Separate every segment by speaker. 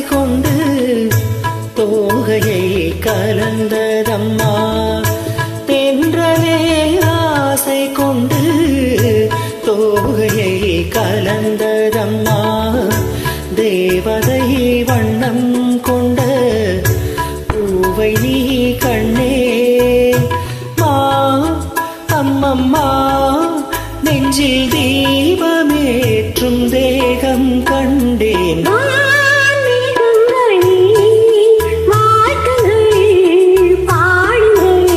Speaker 1: கொண்டு தோகையை கலந்ததம்மா தென்றலே ஆசை கொண்டு தோகையை கலந்ததம்மா தேவதை வண்ணம் கொண்ட பூவை நீ கண்ணே மா அம்மம்மா நெஞ்சில் தீபமேற்றும் தேகம் கண்டேன்
Speaker 2: வான்மேகங்களே, வாழ்த்துங்கள், பாடுங்கள்.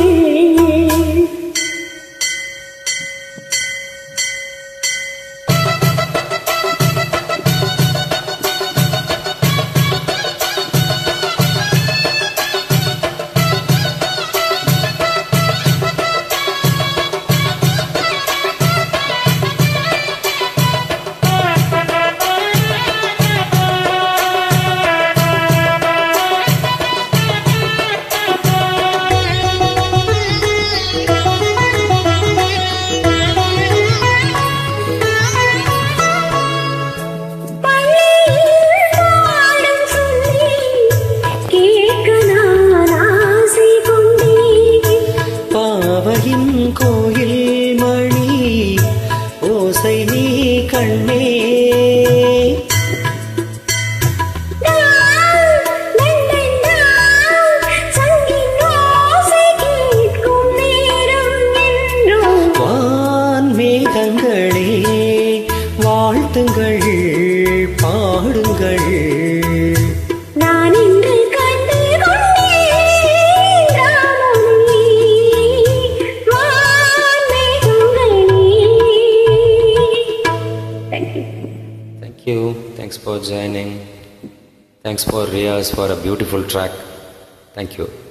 Speaker 2: பள்ளியில் பாடம் சொல்லி கேட்க நான் ஆசை கொண்டேன்
Speaker 1: பாவையின் கோயில் மணி ஓசை நீ கண்ணே வான் மேகங்களே வாழ்த்துங்கள் பாடுங்கள்
Speaker 2: நான் இன்று கண்டு கொண்டேன் ராமனே, வான்மேகங்களே. Thank you.
Speaker 3: Thank you. Thanks for joining. Thanks for Riaz for a beautiful track. Thank you.